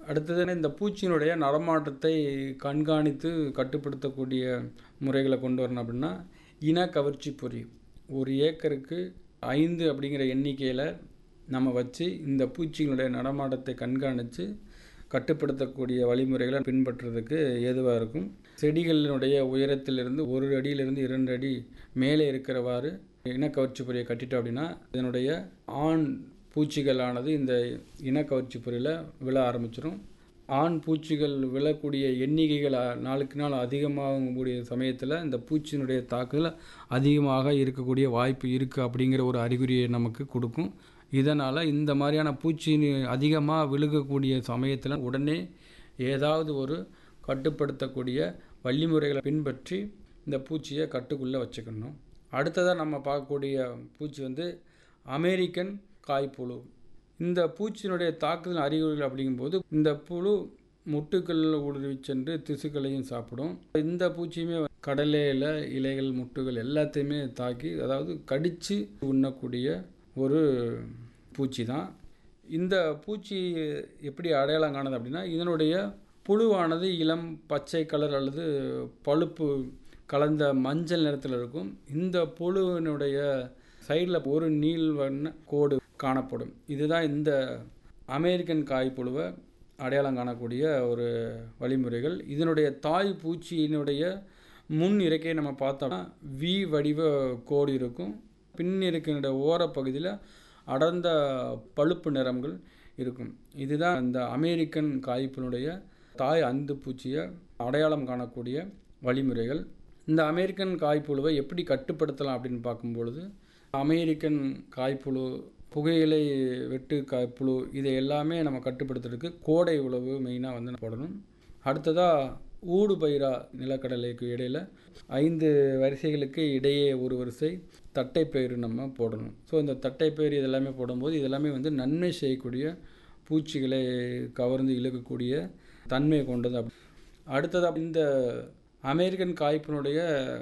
அடுத்தது இந்த பூச்சியினுடைய நடமாட்டத்தை கண்காணித்து கட்டுப்படுத்தக்கூடிய முறைகளை கொண்டு வரணும் அப்படின்னா இன கவர்ச்சி பொறி ஒரு ஏக்கருக்கு ஐந்து அப்படிங்கிற எண்ணிக்கையில் நம்ம வச்சு இந்த பூச்சிகளுடைய நடமாட்டத்தை கண்காணித்து கட்டுப்படுத்தக்கூடிய வழிமுறைகளை பின்பற்றுறதுக்கு ஏதுவாக இருக்கும் செடிகளினுடைய உயரத்திலிருந்து ஒரு அடியிலிருந்து இரண்டு அடி மேலே இருக்கிறவாறு இனக்கவர்ச்சி பொறியை கட்டிட்டோம் அப்படின்னா இதனுடைய ஆண் பூச்சிகளானது இந்த இனக்கவர்ச்சி பொறியில் விழ ஆரம்பிச்சிடும் ஆண் பூச்சிகள் விழக்கூடிய எண்ணிக்கைகள் அ- நாளுக்கு நாள் அதிகமாகக்கூடிய சமயத்தில் இந்த பூச்சியினுடைய தாக்குதல் அதிகமாக இருக்கக்கூடிய வாய்ப்பு இருக்குது அப்படிங்கிற ஒரு அறிகுறியை நமக்கு கொடுக்கும் இதனால் இந்த மாதிரியான பூச்சி அதிகமாக விழுகக்கூடிய சமயத்தில் உடனே ஏதாவது ஒரு கட்டுப்படுத்தக்கூடிய வழிமுறைகளை பின்பற்றி இந்த பூச்சியை கட்டுக்குள்ளே வச்சுக்கணும் அடுத்ததாக நம்ம பார்க்கக்கூடிய பூச்சி வந்து அமெரிக்கன் காய்ப்புழு இந்த பூச்சியினுடைய தாக்குதல் அறிகுறிகள் அப்படிங்கும்போது இந்த புழு முட்டுக்களில் ஊடுருவி சென்று திசுக்களையும் சாப்பிடும் இந்த பூச்சியுமே கடலையில் இலைகள் முட்டுகள் எல்லாத்தையுமே தாக்கி அதாவது கடித்து உண்ணக்கூடிய ஒரு பூச்சி தான் இந்த பூச்சி எப்படி அடையாளம் காணுது அப்படின்னா இதனுடைய புழுவானது இளம் பச்சை கலர் அல்லது பழுப்பு கலந்த மஞ்சள் நிறத்தில் இருக்கும் இந்த புழுவினுடைய சைடில் ஒரு நீள் வண்ண கோடு காணப்படும் இதுதான் இந்த அமெரிக்கன் காய்ப்புழுவை அடையாளம் காணக்கூடிய ஒரு வழிமுறைகள் இதனுடைய தாய் பூச்சியினுடைய முன் இறக்கையை நம்ம பார்த்தோம்னா வி வடிவ கோடு இருக்கும் பின் இருக்கின்ற ஓரப்பகுதியில் அடர்ந்த பழுப்பு நிறங்கள் இருக்கும் இதுதான் இந்த அமெரிக்கன் காய்ப்பினுடைய தாய் அந்து பூச்சியை அடையாளம் காணக்கூடிய வழிமுறைகள் இந்த அமெரிக்கன் காய்ப்புழுவை எப்படி கட்டுப்படுத்தலாம் அப்படின்னு பார்க்கும்பொழுது அமெரிக்கன் காய்ப்புழு புகையிலை வெட்டு காய்ப்புழு இதை எல்லாமே நம்ம கட்டுப்படுத்துறதுக்கு கோடை உழவு மெயினாக வந்து போடணும் அடுத்ததாக ஊடு பயிரா நிலக்கடலைக்கு இடையில் ஐந்து வரிசைகளுக்கு இடையே ஒரு வரிசை தட்டைப்பயிறு நம்ம போடணும் ஸோ இந்த தட்டைப்பயிறு இதெல்லாமே போடும்போது இதெல்லாமே வந்து நன்மை செய்யக்கூடிய பூச்சிகளை கவர்ந்து இழுக்கக்கூடிய தன்மை கொண்டது அப் அடுத்ததாக இந்த அமெரிக்கன் காய்ப்பினுடைய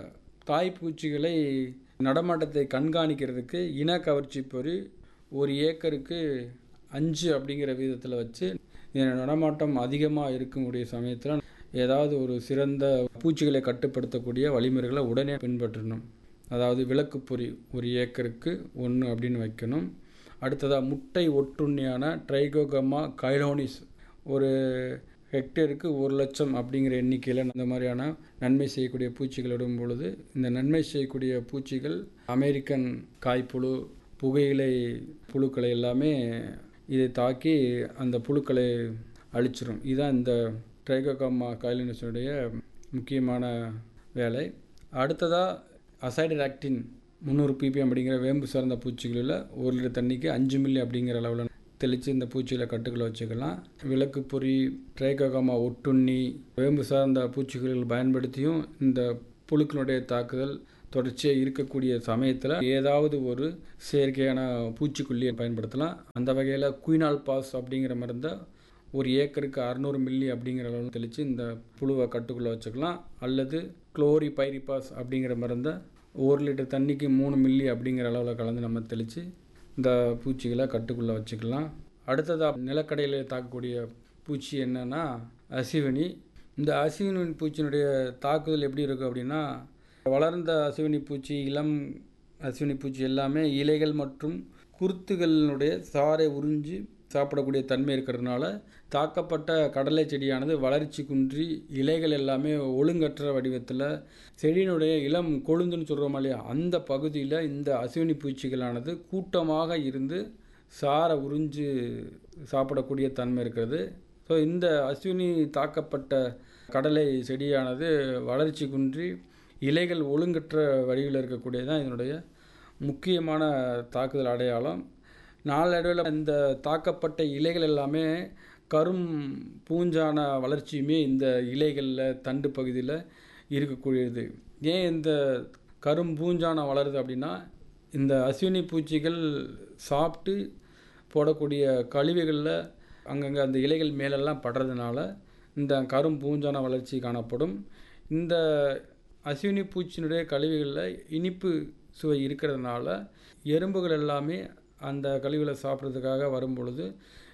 தாய் பூச்சிகளை நடமாட்டத்தை கண்காணிக்கிறதுக்கு இன கவர்ச்சி பொறி ஒரு ஏக்கருக்கு அஞ்சு அப்படிங்கிற விதத்தில் வச்சு இதன் நடமாட்டம் அதிகமாக இருக்கக்கூடிய சமயத்தில் ஏதாவது ஒரு சிறந்த பூச்சிகளை கட்டுப்படுத்தக்கூடிய வழிமுறைகளை உடனே பின்பற்றணும் அதாவது விளக்கு பொறி ஒரு ஏக்கருக்கு ஒன்று அப்படின்னு வைக்கணும் அடுத்ததாக முட்டை ஒட்டுண்ணியான ட்ரைகோகமா கைலோனிஸ் ஒரு ஹெக்டேருக்கு ஒரு லட்சம் அப்படிங்கிற எண்ணிக்கையில் இந்த மாதிரியான நன்மை செய்யக்கூடிய பூச்சிகள் இடும் பொழுது இந்த நன்மை செய்யக்கூடிய பூச்சிகள் அமெரிக்கன் காய்ப்புழு புகையிலை புழுக்களை எல்லாமே இதை தாக்கி அந்த புழுக்களை அழிச்சிரும் இதுதான் இந்த ட்ரைகோகமா கைலினஸுடைய முக்கியமான வேலை அடுத்ததாக அசைடராக்டின் முந்நூறு பிபிஎம் அப்படிங்கிற வேம்பு சார்ந்த பூச்சிகளில் ஒரு லிட்டர் தண்ணிக்கு அஞ்சு மில்லி அப்படிங்கிற அளவில் தெளித்து இந்த பூச்சிகளை கட்டுக்குள்ள வச்சுக்கலாம் விளக்கு பொறி ட்ரைகோகமா ஒட்டுண்ணி வேம்பு சார்ந்த பூச்சிகளில் பயன்படுத்தியும் இந்த புழுக்களுடைய தாக்குதல் தொடர்ச்சியாக இருக்கக்கூடிய சமயத்தில் ஏதாவது ஒரு செயற்கையான பூச்சிக்கொல்லியை பயன்படுத்தலாம் அந்த வகையில் குயினால் பாஸ் அப்படிங்கிற மருந்தை ஒரு ஏக்கருக்கு அறநூறு மில்லி அப்படிங்கிற அளவில் தெளித்து இந்த புழுவை கட்டுக்குள்ளே வச்சுக்கலாம் அல்லது குளோரி பைரிபாஸ் அப்படிங்கிற மருந்தை ஒரு லிட்டர் தண்ணிக்கு மூணு மில்லி அப்படிங்கிற அளவில் கலந்து நம்ம தெளித்து இந்த பூச்சிகளை கட்டுக்குள்ளே வச்சுக்கலாம் அடுத்ததாக நிலக்கடையில் தாக்கக்கூடிய பூச்சி என்னன்னா அசிவனி இந்த அசிவனி பூச்சியினுடைய தாக்குதல் எப்படி இருக்கும் அப்படின்னா வளர்ந்த அசுவினி பூச்சி இளம் அசுவினி பூச்சி எல்லாமே இலைகள் மற்றும் குருத்துகளினுடைய சாறை உறிஞ்சி சாப்பிடக்கூடிய தன்மை இருக்கிறதுனால தாக்கப்பட்ட கடலை செடியானது வளர்ச்சி குன்றி இலைகள் எல்லாமே ஒழுங்கற்ற வடிவத்தில் செடியினுடைய இளம் கொழுந்துன்னு சொல்கிறோமா இல்லையா அந்த பகுதியில் இந்த அசுவினி பூச்சிகளானது கூட்டமாக இருந்து சாரை உறிஞ்சு சாப்பிடக்கூடிய தன்மை இருக்கிறது ஸோ இந்த அஸ்வினி தாக்கப்பட்ட கடலை செடியானது வளர்ச்சி குன்றி இலைகள் ஒழுங்கற்ற வடிவில் இருக்கக்கூடியதான் இதனுடைய முக்கியமான தாக்குதல் அடையாளம் நாளடைவில் இந்த தாக்கப்பட்ட இலைகள் எல்லாமே கரும் பூஞ்சான வளர்ச்சியுமே இந்த இலைகளில் தண்டு பகுதியில் இருக்கக்கூடியது ஏன் இந்த கரும் பூஞ்சான வளருது அப்படின்னா இந்த அஸ்வினி பூச்சிகள் சாப்பிட்டு போடக்கூடிய கழிவுகளில் அங்கங்கே அந்த இலைகள் மேலெல்லாம் படுறதுனால இந்த கரும் பூஞ்சான வளர்ச்சி காணப்படும் இந்த அஸ்வினி பூச்சியினுடைய கழிவுகளில் இனிப்பு சுவை இருக்கிறதுனால எறும்புகள் எல்லாமே அந்த கழிவுகளை சாப்பிட்றதுக்காக வரும் பொழுது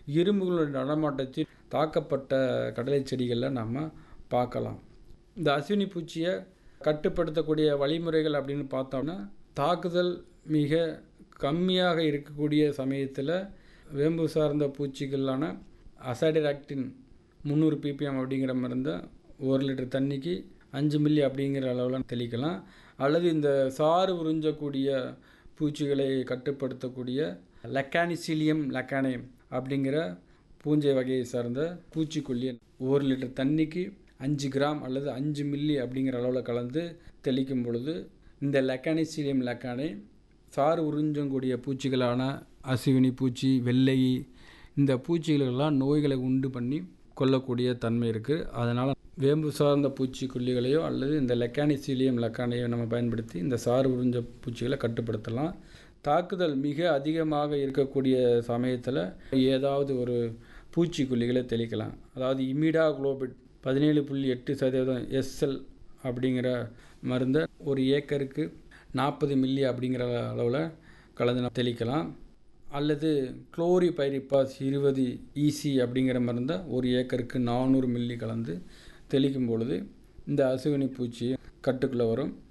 இரும்புகளுடைய நடமாட்டத்தில் தாக்கப்பட்ட கடலை செடிகளில் நம்ம பார்க்கலாம் இந்த அஸ்வினி பூச்சியை கட்டுப்படுத்தக்கூடிய வழிமுறைகள் அப்படின்னு பார்த்தோம்னா தாக்குதல் மிக கம்மியாக இருக்கக்கூடிய சமயத்தில் வேம்பு சார்ந்த பூச்சிகளான அசாடிராக்டின் முந்நூறு பிபிஎம் அப்படிங்கிற மருந்தை ஒரு லிட்டர் தண்ணிக்கு அஞ்சு மில்லி அப்படிங்கிற அளவில் தெளிக்கலாம் அல்லது இந்த சாறு உறிஞ்சக்கூடிய பூச்சிகளை கட்டுப்படுத்தக்கூடிய லக்கானிசிலியம் லக்கானியம் அப்படிங்கிற பூஞ்சை வகையை சார்ந்த பூச்சிக்கொல்லியை ஒரு லிட்டர் தண்ணிக்கு அஞ்சு கிராம் அல்லது அஞ்சு மில்லி அப்படிங்கிற அளவில் கலந்து தெளிக்கும் பொழுது இந்த லக்கானிசிலியம் லக்கானை சாறு உறிஞ்சக்கூடிய பூச்சிகளான அசுவினி பூச்சி வெள்ளை இந்த பூச்சிகளெல்லாம் நோய்களை உண்டு பண்ணி கொல்லக்கூடிய தன்மை இருக்குது அதனால் வேம்பு சார்ந்த பூச்சிக்கொல்லிகளையோ அல்லது இந்த லெக்கானிசீலியம் லெக்கானையோ நம்ம பயன்படுத்தி இந்த சாறு உறிஞ்ச பூச்சிகளை கட்டுப்படுத்தலாம் தாக்குதல் மிக அதிகமாக இருக்கக்கூடிய சமயத்தில் ஏதாவது ஒரு பூச்சிக்கொல்லிகளை தெளிக்கலாம் அதாவது இமிடா குளோபிட் பதினேழு புள்ளி எட்டு சதவீதம் எஸ்எல் அப்படிங்கிற மருந்தை ஒரு ஏக்கருக்கு நாற்பது மில்லி அப்படிங்கிற அளவில் கலந்து தெளிக்கலாம் அல்லது குளோரி பைரிப்பாஸ் இருபது ஈசி அப்படிங்கிற மருந்தை ஒரு ஏக்கருக்கு நானூறு மில்லி கலந்து தெளிக்கும் பொழுது இந்த அசுவினி பூச்சி கட்டுக்குள்ளே வரும்